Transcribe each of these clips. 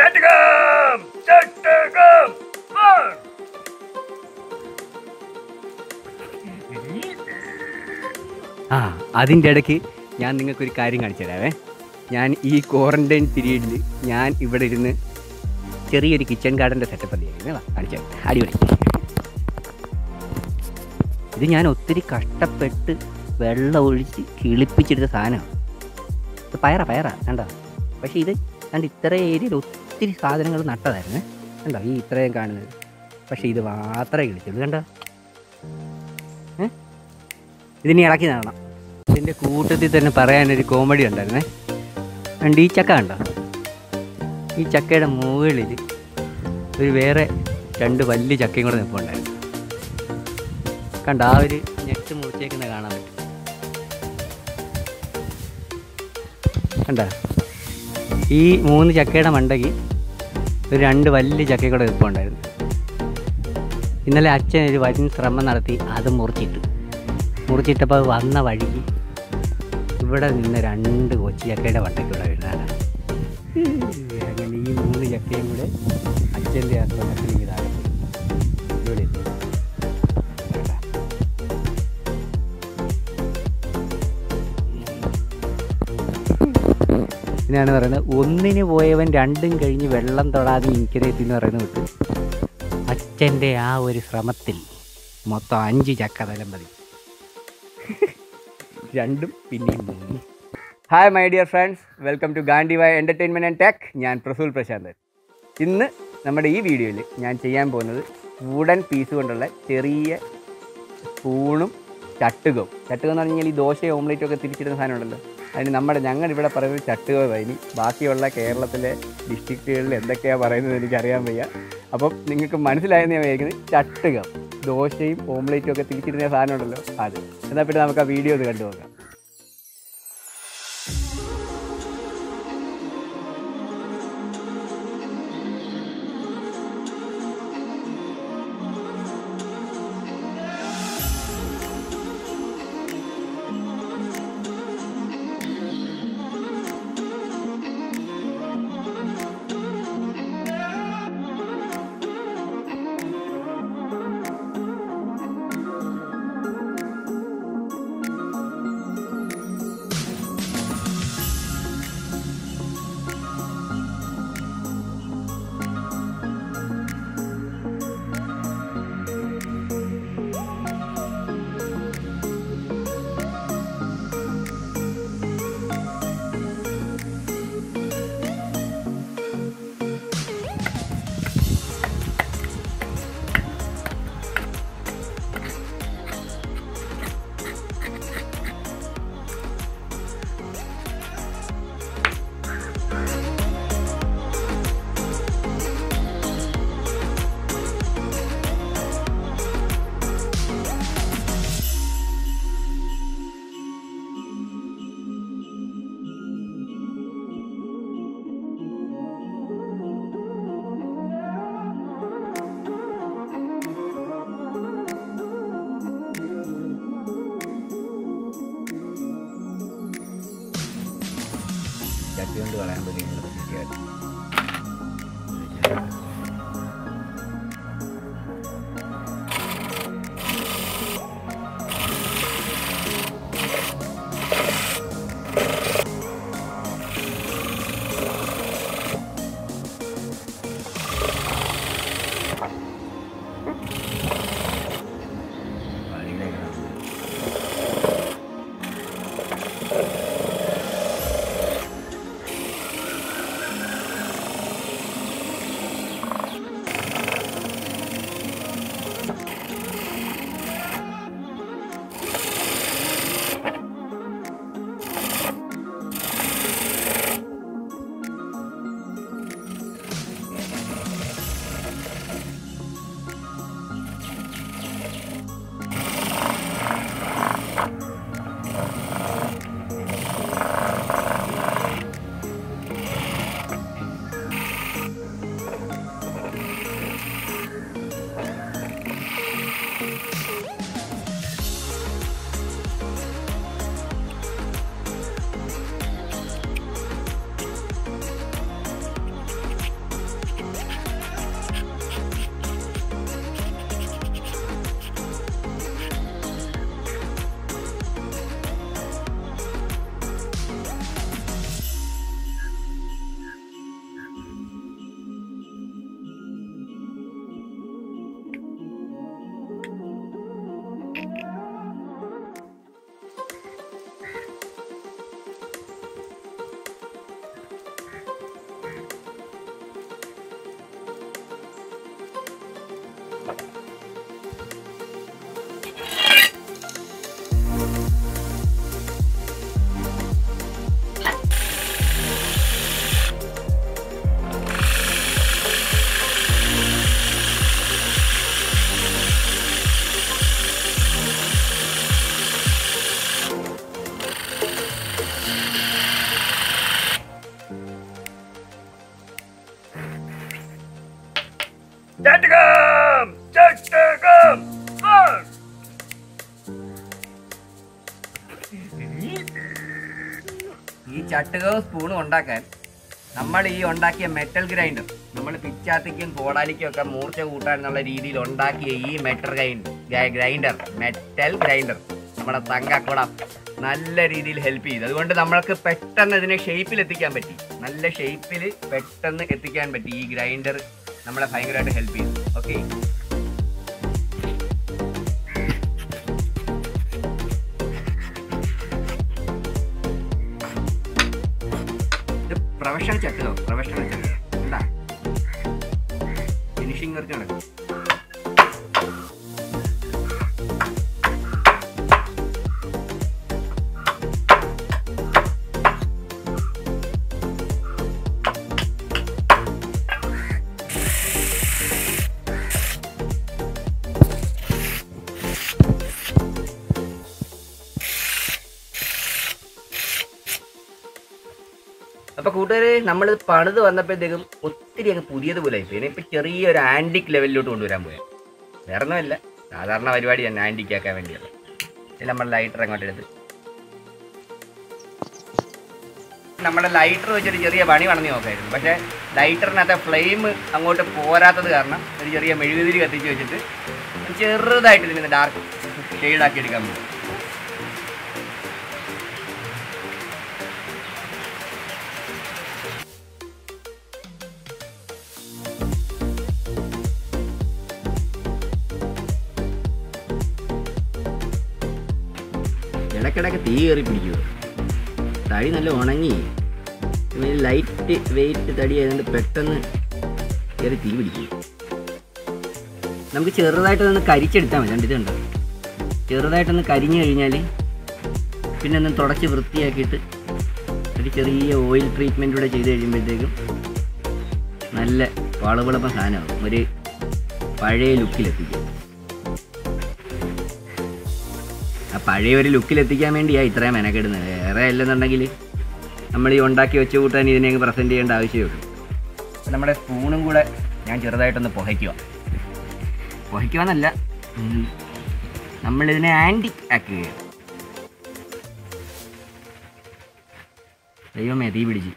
ചട്ടകം ചട്ടകം burn. ആ അതിൻ്റെ ഇടയ്ക്ക് ഞാൻ നിങ്ങൾക്കൊരു കാര്യം കാണിച്ചു തരാവേ ഞാൻ ഈ ക്വാറന്റൈൻ പീരീഡിൽ ഞാൻ ഇവിടെ ഇരുന്ന് ചെറിയൊരു കിച്ചൺ ഗാർഡൻ്റെ സെറ്റപ്പ് ചെയ്യാം കാണിച്ചു തരാം. അടിപൊളി ഇത് ഞാൻ ഒത്തിരി കഷ്ടപ്പെട്ട് വെള്ളം ഒഴിച്ച് കിളിപ്പിച്ചെടുത്ത സാധനമാണ് ഇത് പയറ പയറ കണ്ടോ പക്ഷേ ഇത് കണ്ട് ഇത്ര ഏരിയയിൽ ഒത്തിരി സാധനങ്ങൾ നട്ടതായിരുന്നു കണ്ടോ ഈ ഇത്രയും കാണുന്നത് പക്ഷേ ഇത് മാത്രമേ കിളിച്ചുള്ളൂ കണ്ടോ ഏ ഇതിനി ഇളക്കി നടണം ഇതിൻ്റെ കൂട്ടത്തിൽ തന്നെ പറയാനൊരു കോമഡി ഉണ്ടായിരുന്നേ കണ്ട് ഈ ചക്ക കണ്ടോ ഈ ചക്കയുടെ മുകളിൽ ഒരു വേറെ രണ്ട് വലിയ ചക്കയും കൂടെ നിൽപ്പുണ്ടായിരുന്നു കണ്ട ആ ഒരു ഞെട്ട് മുറിച്ചേക്കുന്ന കാണാൻ പറ്റും കണ്ട ഈ മൂന്ന് ചക്കയുടെ മണ്ടയ്ക്ക് ഒരു രണ്ട് വലിയ ചക്കയും കൂടെ നിൽപ്പുണ്ടായിരുന്നു ഇന്നലെ അച്ഛൻ ഒരു വൻ ശ്രമം നടത്തി അത് മുറിച്ചിട്ടു മുറിച്ചിട്ടപ്പോൾ അത് വന്ന വഴിക്ക് ഇവിടെ നിന്ന് രണ്ട് കൊച്ചു ചക്കയുടെ വട്ടയ്ക്കൂടെ വീണാണ് അങ്ങനെ ഈ മൂന്ന് ചക്കയും കൂടെ അച്ഛൻ്റെ ആ ശ്രമത്തിൽ ഇതാകെ ഇവിടെ എത്തി. കണ്ടാ? ഇതിനാണ് പറയുന്നത് ഒന്നിന് പോയവൻ രണ്ടും കഴിഞ്ഞ് വെള്ളം തൊടാതെ ഇരിക്കരുത് എന്ന് പറയുന്നത് വിട്ടു അച്ഛൻ്റെ ആ ഒരു ശ്രമത്തിൽ മൊത്തം അഞ്ച് ചക്ക തലം മതി രണ്ടും പിന്നെയും മൂന്നും hi my dear friends welcome to Gandhi Y entertainment and tech ഞാൻ പ്രഫുൽ പ്രശാന്തൻ ഇന്ന് നമ്മുടെ ഈ വീഡിയോയിൽ ഞാൻ ചെയ്യാൻ പോകുന്നത് വുഡൻ പീസ് കൊണ്ടുള്ള ചെറിയ സ്പൂണും ചട്ടുകവും ചട്ടുകം എന്ന് പറഞ്ഞാൽ ഈ ദോശയും ഓംലേറ്റും ഒക്കെ തിരിച്ചിടുന്ന സാധനം ഉണ്ടല്ലോ അതിന് നമ്മുടെ ഞങ്ങൾ ഇവിടെ പറയുന്നത് ചട്ടുകമാണ് ഇനി ബാക്കിയുള്ള കേരളത്തിലെ ഡിസ്ട്രിക്റ്റുകളിൽ എന്തൊക്കെയാണ് പറയുന്നത് എനിക്കറിയാൻ വയ്യ അപ്പം നിങ്ങൾക്ക് മനസ്സിലായെന്ന് ഞാൻ വിചാരിക്കുന്നത് ചട്ടുകം ദോശയും ഓംലേറ്റും ഒക്കെ തിരിച്ചിടുന്ന സാധനം ഉണ്ടല്ലോ അത് എന്നാൽ പിന്നെ നമുക്ക് ആ വീഡിയോ ഒന്ന് കണ്ടു നോക്കാം ചട്ടി കൊണ്ട് കളയാൻ പറ്റും ചട്ടകം ചട്ടകം മാസ് ഈ ചട്ടുകവും സ്പൂണും ഉണ്ടാക്കാൻ നമ്മൾ ഈ ഉണ്ടാക്കിയ മെറ്റൽ ഗ്രൈൻഡർ നമ്മൾ പിച്ചാത്തിക്കും കോടാലിക്കും ഒക്കെ മൂർച്ച കൂട്ടാൻ എന്നുള്ള രീതിയിൽ ഉണ്ടാക്കിയ ഈ മെറ്റൽ ഗ്രൈൻഡർ മെറ്റൽ ഗ്രൈൻഡർ നമ്മുടെ തങ്കക്കുളം നല്ല രീതിയിൽ ഹെൽപ്പ് ചെയ്തു അതുകൊണ്ട് നമ്മൾക്ക് പെട്ടെന്ന് ഇതിനെ ഷേപ്പിൽ എത്തിക്കാൻ പറ്റി നല്ല ഷേപ്പിൽ പെട്ടെന്ന് എത്തിക്കാൻ പറ്റി ഈ ഗ്രൈൻഡർ നമ്മളെ ഭയങ്കരമായിട്ട് ഹെൽപ്പ് ചെയ്തു ഓക്കെ ഇത് പ്രൊഫഷണൽ ചട്ടോ പ്രൊഫഷണൽ ചട്ടോ എന്താ ഫിനിഷിംഗ് വർക്ക് നടക്കും അപ്പൊ കൂട്ടുകാരെ നമ്മൾ പണിത് വന്നപ്പോഴത്തേക്കും ഒത്തിരി അങ്ങ് പുതിയതുപോലെ ആയിപ്പോയി ഇനിയിപ്പോ ചെറിയൊരു ആന്റിക് ലെവലിലോട്ട് കൊണ്ടുവരാൻ പോയാൽ വേറെ ഒന്നുമല്ല സാധാരണ പരിപാടി തന്നെ ആന്റിക് ആക്കാൻ വേണ്ടിയുള്ള ഇതിൽ നമ്മൾ ലൈറ്റർ അങ്ങോട്ട് എടുത്ത് നമ്മുടെ ലൈറ്റർ വെച്ചൊരു ചെറിയ പണി പണിഞ്ഞ് നോക്കായിരുന്നു പക്ഷേ ലൈറ്ററിനകത്തെ ഫ്ലെയിം അങ്ങോട്ട് പോരാത്തത് കാരണം ഒരു ചെറിയ മെഴുകുതിരി കത്തിച്ച് വെച്ചിട്ട് ചെറുതായിട്ട് ഇതിന് ഡാർക്ക് ഷെയ്ഡാക്കി എടുക്കാൻ പറ്റും ഇടയ്ക്കിടയ്ക്ക് തീ കയറി പിടിക്കുക തടി നല്ല ഉണങ്ങി ലൈറ്റ് വെയിറ്റ് തടി ആയതുകൊണ്ട് പെട്ടെന്ന് കയറി തീ പിടിക്കും നമുക്ക് ചെറുതായിട്ടൊന്ന് കരിച്ചെടുത്താൽ മതി കണ്ടിത് കണ്ടോ ചെറുതായിട്ടൊന്ന് കരിഞ്ഞു കഴിഞ്ഞാൽ പിന്നെ ഒന്ന് തുടച്ച് വൃത്തിയാക്കിയിട്ട് ഒരു ചെറിയ ഓയിൽ ട്രീറ്റ്മെൻറ്റ് കൂടെ ചെയ്ത് കഴിയുമ്പോഴത്തേക്കും നല്ല വളവിളപ്പം സാധനമാകും ഒരു പഴയ ലുക്കിലെത്തിക്കും ആ പഴയ ഒരു ലുക്കിലെത്തിക്കാൻ വേണ്ടിയാണ് ഇത്രയും മെനക്കെടുന്നത് വേറെ അല്ലെന്നുണ്ടെങ്കിൽ നമ്മൾ ഈ ഉണ്ടാക്കി വെച്ച് കൂട്ടാൻ ഇതിനെ അങ്ങ് പ്രസൻറ്റ് ചെയ്യേണ്ട ആവശ്യമുള്ളൂ നമ്മുടെ സ്പൂണും കൂടെ ഞാൻ ചെറുതായിട്ടൊന്ന് പുഹയ്ക്കുക പുഹയ്ക്കുവാന്നല്ല ഉം, നമ്മളിതിനെ ആൻറ്റി ആക്കുകയാണ് ദൈവമേ തീ പിടിച്ച്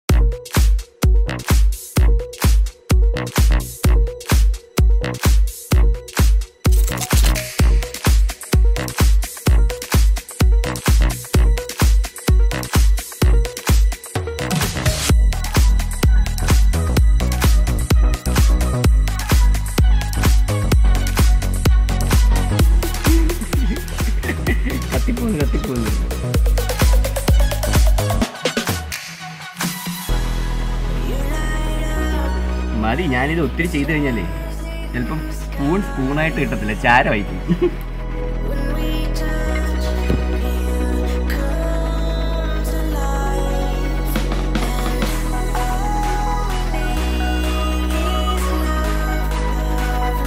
കത്തിപ്പോന്ന് കത്തിപ്പോന്ന് മതി ഞാനിത് ഒത്തിരി ചെയ്തു കഴിഞ്ഞാലേ ചിലപ്പം സ്പൂൺ സ്പൂണായിട്ട് കിട്ടത്തില്ല ചാരമായി പോകും When we touch, you come to life, and all we need is love,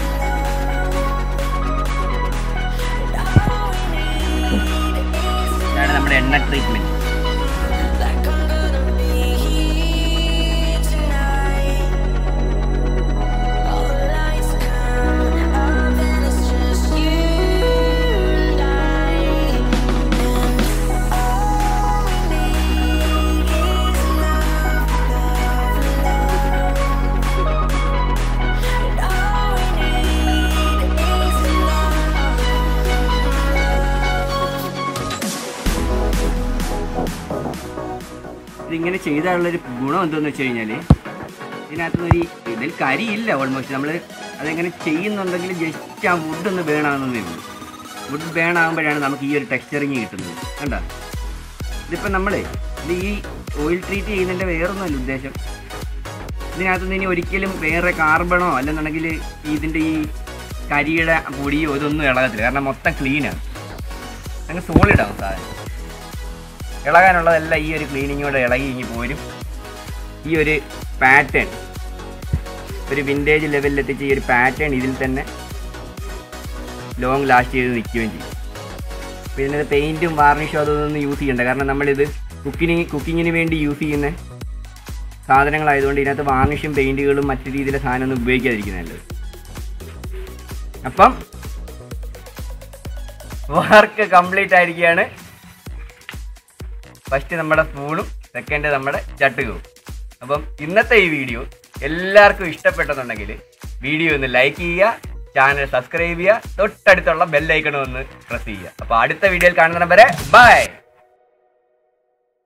love, love. All we need is ഇതാണ് നമ്മുടെ എണ്ണ treatment like I'm gonna be here tonight. All the lights come up and it's just you and I. And all we need is love, love, love. And all we need is love. ഇതിങ്ങനെ ചെയ്താലുള്ളൊരു ഗുണം എന്തെന്ന് വെച്ച് കഴിഞ്ഞാൽ ഇതിനകത്ത് ഒരു ഇതിൽ കരിയില്ല almost നമ്മൾ അതെങ്ങനെ ചെയ്യുന്നുണ്ടെങ്കിൽ ജസ്റ്റ് ആ വുഡ് ഒന്ന് ബേണാകുന്നതേ ഉള്ളൂ വുഡ് ബേണാകുമ്പോഴാണ് നമുക്ക് ഈ ഒരു ടെക്സ്ചറിങ് കിട്ടുന്നത് കണ്ട ഇതിപ്പോൾ നമ്മൾ ഇത് ഈ ഓയിൽ ട്രീറ്റ് ചെയ്യുന്നതിൻ്റെ വേറൊന്നുമല്ല ഉദ്ദേശം ഇതിനകത്ത് നിന്ന് ഇനി ഒരിക്കലും വേറെ കാർബണോ അല്ലെന്നുണ്ടെങ്കിൽ ഇതിൻ്റെ ഈ കരിയുടെ പൊടിയോ ഇതൊന്നും ഇളകത്തില്ല കാരണം മൊത്തം ക്ലീനാണ് അങ്ങ് സോളിഡ് ആവും സാധനം ഇളകാനുള്ളതെല്ലാം ഈ ഒരു ക്ലീനിങ്ങോടെ ഇളകി ഇങ്ങി പോരും ഈ ഒരു പാറ്റേൺ ഒരു വിൻറ്റേജ് ലെവലിൽ എത്തിച്ച ഈ ഒരു പാറ്റേൺ ഇതിൽ തന്നെ ലോങ് ലാസ്റ്റ് ചെയ്ത് നിൽക്കുകയും ചെയ്യും പിന്നെ പെയിൻറ്റും വാർണിഷും അതൊന്നും യൂസ് ചെയ്യണ്ട കാരണം നമ്മളിത് കുക്കിന് കുക്കിങ്ങിന് വേണ്ടി യൂസ് ചെയ്യുന്ന സാധനങ്ങളായതുകൊണ്ട് ഇതിനകത്ത് വാർണിഷും പെയിൻറ്റുകളും മറ്റു രീതിയിലെ സാധനമൊന്നും ഉപയോഗിക്കാതിരിക്കുന്നതല്ലേ അപ്പം വർക്ക് കംപ്ലീറ്റ് ആയിരിക്കുകയാണ് ഫസ്റ്റ് നമ്മുടെ സ്പൂണും സെക്കൻഡ് നമ്മുടെ ചട്ടുകവും അപ്പം ഇന്നത്തെ ഈ വീഡിയോ എല്ലാവർക്കും ഇഷ്ടപ്പെട്ടെന്നുണ്ടെങ്കിൽ വീഡിയോ ഒന്ന് ലൈക്ക് ചെയ്യുക ചാനൽ സബ്സ്ക്രൈബ് ചെയ്യുക തൊട്ടടുത്തുള്ള ബെല്ലൈക്കൺ ഒന്ന് പ്രസ് ചെയ്യുക അപ്പോൾ അടുത്ത വീഡിയോയിൽ കാണുന്ന വരെ ബൈ